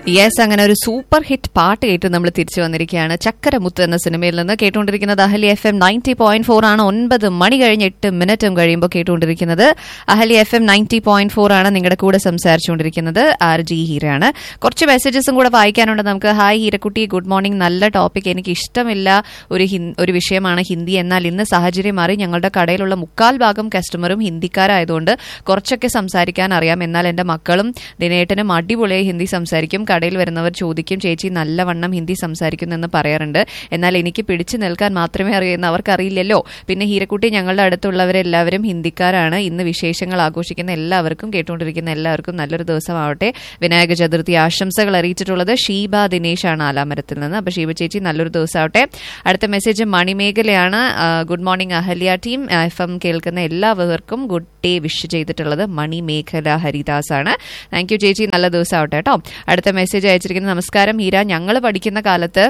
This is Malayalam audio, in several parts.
യെസ് അങ്ങനെ ഒരു സൂപ്പർ ഹിറ്റ് പാട്ട് കേട്ട് നമ്മൾ തിരിച്ചു വന്നിരിക്കുകയാണ് ചക്കരമുത്ത് എന്ന സിനിമയിൽ നിന്ന് കേട്ടുകൊണ്ടിരിക്കുന്നത് Ahalia F M ninety point four ആണ് ഒൻപത് മണി കഴിഞ്ഞ് എട്ട് മിനിറ്റും കഴിയുമ്പോൾ കേട്ടുകൊണ്ടിരിക്കുന്നത് Ahalia F M ninety point four ആണ് നിങ്ങളുടെ കൂടെ സംസാരിച്ചുകൊണ്ടിരിക്കുന്നത് ആർ ജി ഹീരയാണ് കുറച്ച് മെസ്സേജസും കൂടെ വായിക്കാനുണ്ട് നമുക്ക് ഹായ് ഹീരക്കുട്ടി ഗുഡ് മോർണിംഗ് നല്ല ടോപ്പിക് എനിക്ക് ഇഷ്ടമില്ല ഒരു ഹിൻ- ഒരു വിഷയമാണ് ഹിന്ദി എന്നാൽ ഇന്ന് സാഹചര്യം മാറി ഞങ്ങളുടെ കടയിലുള്ള മുക്കാൽ ഭാഗം കസ്റ്റമറും ഹിന്ദിക്കാരായതുകൊണ്ട് കുറച്ചൊക്കെ സംസാരിക്കാൻ അറിയാം എന്നാൽ എൻ്റെ മക്കളും ദിനേട്ടനും അടിപൊളിയായി ഹിന്ദി സംസാരിക്കും കടയിൽ വരുന്നവർ ചോദിക്കും ചേച്ചി നല്ലവണ്ണം ഹിന്ദി സംസാരിക്കുന്നെന്ന് പറയാറുണ്ട് എന്നാൽ എനിക്ക് പിടിച്ചു നിൽക്കാൻ മാത്രമേ അറിയുന്ന അവർക്കറിയില്ലല്ലോ പിന്നെ ഹീരക്കുട്ടി ഞങ്ങളുടെ അടുത്തുള്ളവരെല്ലാവരും ഹിന്ദിക്കാരാണ് ഇന്ന് വിശേഷങ്ങൾ ആഘോഷിക്കുന്ന എല്ലാവർക്കും കേട്ടുകൊണ്ടിരിക്കുന്ന എല്ലാവർക്കും നല്ലൊരു ദിവസമാവട്ടെ വിനായക ചതുർത്ഥി ആശംസകൾ അറിയിച്ചിട്ടുള്ളത് ഷീബ ദിനേശ് ആണ് ആലാമരത്തിൽ നിന്ന് അപ്പൊ ഷീബ ചേച്ചി നല്ലൊരു ദിവസമാവട്ടെ അടുത്ത മെസ്സേജ് മണിമേഖലയാണ് ആ, good morning Ahalia team F M കേൾക്കുന്ന എല്ലാവർക്കും ഗുഡ് ഡേ വിഷ് ചെയ്തിട്ടുള്ളത് മണിമേഖല ഹരിദാസ് ആണ് താങ്ക് യു ചേച്ചി നല്ല ദിവസമാവട്ടെ കേട്ടോ അടുത്ത മെസ്സേജ് അയച്ചിരിക്കുന്നത് നമസ്കാരം ഹീര ഞങ്ങൾ പഠിക്കുന്ന കാലത്ത്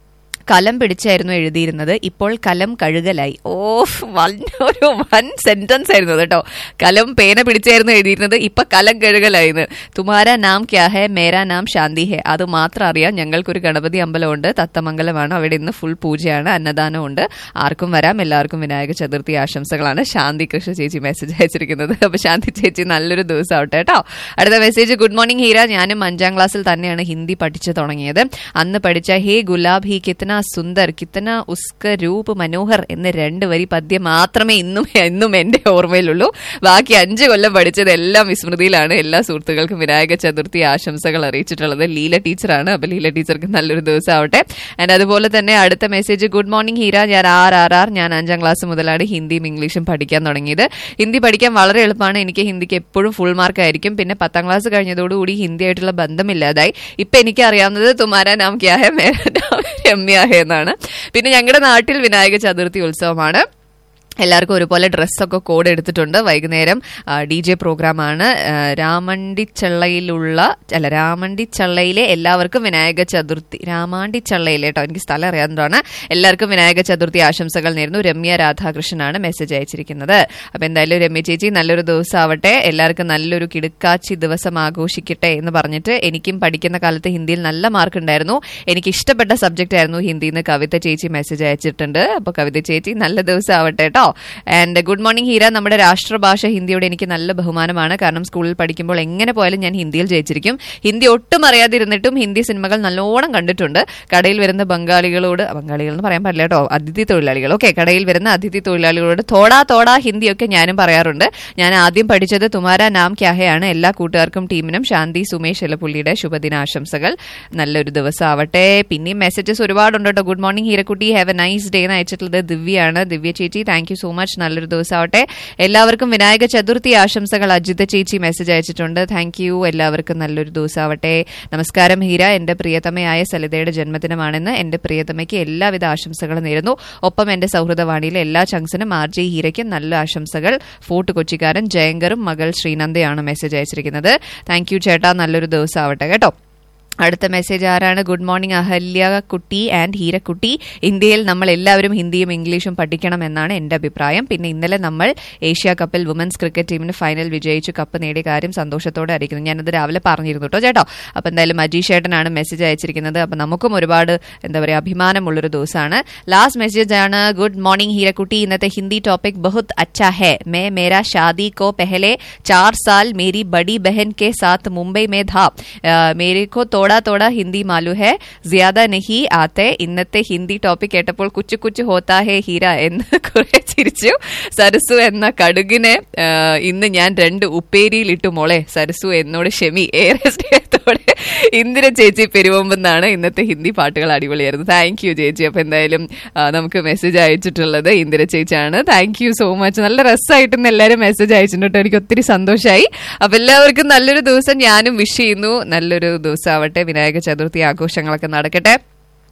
കലം പിടിച്ചായിരുന്നു എഴുതിയിരുന്നത് ഇപ്പോൾ കലം കഴുകലായി ഓ വൻ ഒരു വൻ സെന്റൻസ് ആയിരുന്നു അത് കേട്ടോ കലം പേന പിടിച്ചായിരുന്നു എഴുതിയിരുന്നത് ഇപ്പൊ കലം കഴുകലായിന്ന് തുമാര നാം ക്യാ ഹെ മേരാ നാം ശാന്തി ഹെ അത് മാത്രം അറിയാം ഞങ്ങൾക്കൊരു ഗണപതി അമ്പലമുണ്ട് തത്തമംഗലമാണ് അവിടെ ഇന്ന് ഫുൾ പൂജയാണ് അന്നദാനമുണ്ട് ആർക്കും വരാം എല്ലാവർക്കും വിനായക ചതുർത്ഥി ആശംസകളാണ് ശാന്തി കൃഷ്ണ ചേച്ചി മെസ്സേജ് അയച്ചിരിക്കുന്നത് അപ്പൊ ശാന്തി ചേച്ചി നല്ലൊരു ദിവസം ആവട്ടെ കേട്ടോ അടുത്ത മെസ്സേജ് ഗുഡ് മോർണിംഗ് ഹീര ഞാനും അഞ്ചാം ക്ലാസ്സിൽ തന്നെയാണ് ഹിന്ദി പഠിച്ചു തുടങ്ങിയത് അന്ന് പഠിച്ച ഹേ ഗുലാബ് ഹി കിത്തന സുന്ദർ കിത്തന ഉസ്ക രൂപ് മനോഹർ എന്ന രണ്ട് വരി പദ്യം മാത്രമേ ഇന്നും എന്നും എന്റെ ഓർമ്മയിലുള്ളൂ ബാക്കി അഞ്ച് കൊല്ലം പഠിച്ചത് എല്ലാം വിസ്മൃതിയിലാണ് എല്ലാ സുഹൃത്തുക്കൾക്കും വിനായക ചതുർത്ഥി ആശംസകൾ അറിയിച്ചിട്ടുള്ളത് ലീല ടീച്ചറാണ് അപ്പൊ ലീല ടീച്ചർക്ക് നല്ലൊരു ദിവസം ആവട്ടെ ആൻഡ് അതുപോലെ തന്നെ അടുത്ത മെസ്സേജ് ഗുഡ് മോർണിംഗ് ഹീര ഞാൻ ആർ ആർ ആർ ഞാൻ അഞ്ചാം ക്ലാസ് മുതലാണ് ഹിന്ദിയും ഇംഗ്ലീഷും പഠിക്കാൻ തുടങ്ങിയത് ഹിന്ദി പഠിക്കാൻ വളരെ എളുപ്പമാണ് എനിക്ക് ഹിന്ദിക്ക് എപ്പോഴും ഫുൾ മാർക്ക് ആയിരിക്കും പിന്നെ പത്താം ക്ലാസ് കഴിഞ്ഞതോടുകൂടി ഹിന്ദിയായിട്ടുള്ള ബന്ധമില്ലാതായി ഇപ്പൊ എനിക്ക് അറിയാവുന്നത് തുമാര നാം ക്യാ ഹെ മേരാ നാം രമ്യ ഹെ എന്നാണ് പിന്നെ ഞങ്ങളുടെ നാട്ടിൽ വിനായക ചതുർത്ഥി ഉത്സവമാണ് എല്ലാവർക്കും ഒരുപോലെ ഡ്രസ്സൊക്കെ കോഡ് എടുത്തിട്ടുണ്ട് വൈകുന്നേരം ഡി ജെ പ്രോഗ്രാമാണ് ആ, രാമണ്ടിച്ചള്ളയിലുള്ള അല്ല രാമണ്ടിച്ചള്ളയിലെ എല്ലാവർക്കും വിനായക ചതുർത്ഥി രാമാണ്ടിച്ചള്ളയിലെ കേട്ടോ എനിക്ക് സ്ഥലം അറിയാവുന്നതാണ് എല്ലാവർക്കും വിനായക ചതുർത്ഥി ആശംസകൾ നേരുന്നു രമ്യ രാധാകൃഷ്ണനാണ് മെസ്സേജ് അയച്ചിരിക്കുന്നത് അപ്പൊ എന്തായാലും രമ്യ ചേച്ചി നല്ലൊരു ദിവസം ആവട്ടെ എല്ലാവർക്കും നല്ലൊരു കിടുക്കാച്ചി ദിവസം ആഘോഷിക്കട്ടെ എന്ന് പറഞ്ഞിട്ട് എനിക്കും പഠിക്കുന്ന കാലത്ത് ഹിന്ദിയിൽ നല്ല മാർക്ക് ഉണ്ടായിരുന്നു എനിക്ക് ഇഷ്ടപ്പെട്ട സബ്ജക്റ്റ് ആയിരുന്നു ഹിന്ദിയിൽ നിന്ന് കവിത ചേച്ചി മെസ്സേജ് അയച്ചിട്ടുണ്ട് അപ്പൊ കവിത ചേച്ചി നല്ല ദിവസം ആവട്ടെ കേട്ടോ ആൻഡ് ഗുഡ് മോർണിംഗ് ഹീര നമ്മുടെ രാഷ്ട്രഭാഷ ഹിന്ദിയോട് എനിക്ക് നല്ല ബഹുമാനമാണ് കാരണം സ്കൂളിൽ പഠിക്കുമ്പോൾ എങ്ങനെ പോയാലും ഞാൻ ഹിന്ദിയിൽ ജയിച്ചിരിക്കും ഹിന്ദി ഒട്ടും അറിയാതിരുന്നിട്ടും ഹിന്ദി സിനിമകൾ നല്ലോണം കണ്ടിട്ടുണ്ട് കടയിൽ വരുന്ന ബംഗാളികളോട് ബംഗാളികൾ എന്ന് പറയാൻ പാടില്ല കേട്ടോ അതിഥി തൊഴിലാളികൾ ഓക്കെ കടയിൽ വരുന്ന അതിഥി തൊഴിലാളികളോട് തോടാ തോടാ ഹിന്ദിയൊക്കെ ഞാനും പറയാറുണ്ട് ഞാൻ ആദ്യം പഠിച്ചത് തുമാര നാം ക്യാഹയാണ് എല്ലാ കൂട്ടുകാർക്കും ടീമിനും ശാന്തി സുമേഷ് എലപ്പുള്ളിയുടെ ശുഭദിനാശംസകൾ നല്ലൊരു ദിവസം ആവട്ടെ പിന്നെയും മെസ്സേജസ് ഒരുപാടുണ്ട് കേട്ടോ ഗുഡ് മോർണിംഗ് ഹീരക്കുട്ടി ഹാവ് എ നൈസ് ഡേ എന്ന് അയച്ചിട്ടുള്ളത് ദിവ്യയാണ് ദിവ്യ ചേച്ചി താങ്ക് യു സോ മച്ച് നല്ലൊരു ദിവസം ആവട്ടെ എല്ലാവർക്കും വിനായക ചതുർത്ഥി ആശംസകൾ അജിത ചേച്ചി മെസ്സേജ് അയച്ചിട്ടുണ്ട് താങ്ക് യു എല്ലാവർക്കും നല്ലൊരു ദിവസം ആവട്ടെ നമസ്കാരം ഹീര എന്റെ പ്രിയതമയായ സലിതയുടെ ജന്മദിനമാണെന്ന് എന്റെ പ്രിയതമയ്ക്ക് എല്ലാവിധ ആശംസകളും നേരുന്നു ഒപ്പം എന്റെ സൗഹൃദവാണിയിലെ എല്ലാ ചങ്സിനും ആർ ജെ ഹീരയ്ക്കും നല്ല ആശംസകൾ ഫോർട്ട് കൊച്ചിക്കാരൻ ജയങ്കറും മകൾ ശ്രീനന്ദയാണ് മെസ്സേജ് അയച്ചിരിക്കുന്നത് താങ്ക് യു ചേട്ടാ നല്ലൊരു ദിവസം ആവട്ടെ കേട്ടോ അടുത്ത മെസ്സേജ് ആരാണ് ഗുഡ് മോർണിംഗ് അഹല്യ കുട്ടി ആൻഡ് ഹീരക്കുട്ടി ഇന്ത്യയിൽ നമ്മൾ എല്ലാവരും ഹിന്ദിയും ഇംഗ്ലീഷും പഠിക്കണം എന്നാണ് എന്റെ അഭിപ്രായം പിന്നെ ഇന്നലെ നമ്മൾ ഏഷ്യ കപ്പിൽ വുമൻസ് ക്രിക്കറ്റ് ടീമിന് ഫൈനൽ വിജയിച്ചു കപ്പ് നേടിയ കാര്യം സന്തോഷത്തോടെ അറിയിക്കുന്നു ഞാനത് രാവിലെ പറഞ്ഞിരുന്നു കേട്ടോ ചേട്ടോ അപ്പൊ എന്തായാലും അജീഷ് ഏട്ടനാണ് മെസ്സേജ് അയച്ചിരിക്കുന്നത് അപ്പൊ നമുക്കും ഒരുപാട് എന്താ പറയുക അഭിമാനമുള്ളൊരു ദിവസമാണ് ലാസ്റ്റ് മെസ്സേജ് ആണ് ഗുഡ് മോർണിംഗ് ഹീരക്കുട്ടി ഇന്നത്തെ ഹിന്ദി ടോപ്പിക് बहुत अच्छा है मैं मेरा शादी को पहले चार साल मेरी बड़ी बहन के साथ मुंबई में था अ, मेरे को തോടാ തോടാ ഹിന്ദി മാലു ഹെ ജ്യാദ നഹി ആത്തെ ഇന്നത്തെ ഹിന്ദി ടോപ്പിക് കേട്ടപ്പോൾ കുച്ചു കുച്ചു ഹോത്താ ഹേ ഹീര എന്ന് കുറെ ചിരിച്ചു സരസു എന്ന കടുകിനെ ആ, ഇന്ന് ഞാൻ രണ്ട് ഉപ്പേരിയിലിട്ടു മോളെ സരസു എന്നോട് ക്ഷമി ഏറെ സ്നേഹത്തോടെ ഇന്ദിര ചേച്ചി പെരുവമ്പെന്നാണ് ഇന്നത്തെ ഹിന്ദി പാട്ടുകൾ അടിപൊളിയായിരുന്നു താങ്ക് യു ചേച്ചി അപ്പൊ എന്തായാലും ആ, നമുക്ക് മെസ്സേജ് അയച്ചിട്ടുള്ളത് ഇന്ദിര ചേച്ചിയാണ് താങ്ക് യു സോ മച്ച് നല്ല രസമായിട്ടൊന്ന് എല്ലാവരും മെസ്സേജ് അയച്ചിട്ടുണ്ട് കേട്ടോ. എനിക്ക് ഒത്തിരി സന്തോഷമായി അപ്പൊ എല്ലാവർക്കും നല്ലൊരു ദിവസം ഞാനും വിഷ് ചെയ്യുന്നു നല്ലൊരു ദിവസം ആവട്ടെ വിനായക ചതുർത്ഥി ആഘോഷങ്ങളൊക്കെ നടക്കട്ടെ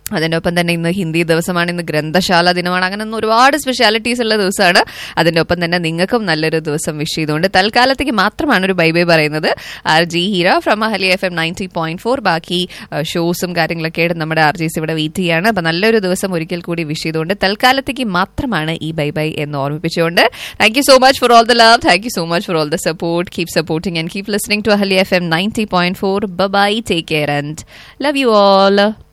അതിൻ്റെ ഒപ്പം തന്നെ ഇന്ന് ഹിന്ദി ദിവസമാണ് ഇന്ന് ഗ്രന്ഥശാല ദിനമാണ് അങ്ങനെ ഒന്ന് ഒരുപാട് സ്പെഷ്യാലിറ്റീസ് ഉള്ള ദിവസമാണ് അതിൻ്റെ ഒപ്പം തന്നെ നിങ്ങൾക്കും നല്ലൊരു ദിവസം വിഷ് ചെയ്തുകൊണ്ട് തൽക്കാലത്തേക്ക് മാത്രമാണ് ഒരു ബൈ ബൈ പറയുന്നത് R G Heera from Ahalia F M ninety point four ബാക്കി ഷോസും കാര്യങ്ങളൊക്കെ ആയിട്ട് നമ്മുടെ ആർ ജീസ് ഇവിടെ വെയിറ്റ് ചെയ്യാണ് അപ്പം നല്ലൊരു ദിവസം ഒരിക്കൽ കൂടി വിഷ് ചെയ്തുകൊണ്ട് തൽക്കാലത്തേക്ക് മാത്രമാണ് ഈ ബൈ ബൈ എന്ന് ഓർമ്മിപ്പിച്ചുകൊണ്ട് thank you so much for all the love thank you so much for all the support keep supporting and keep listening to Ahalia F M ninety point four bye take care and love you all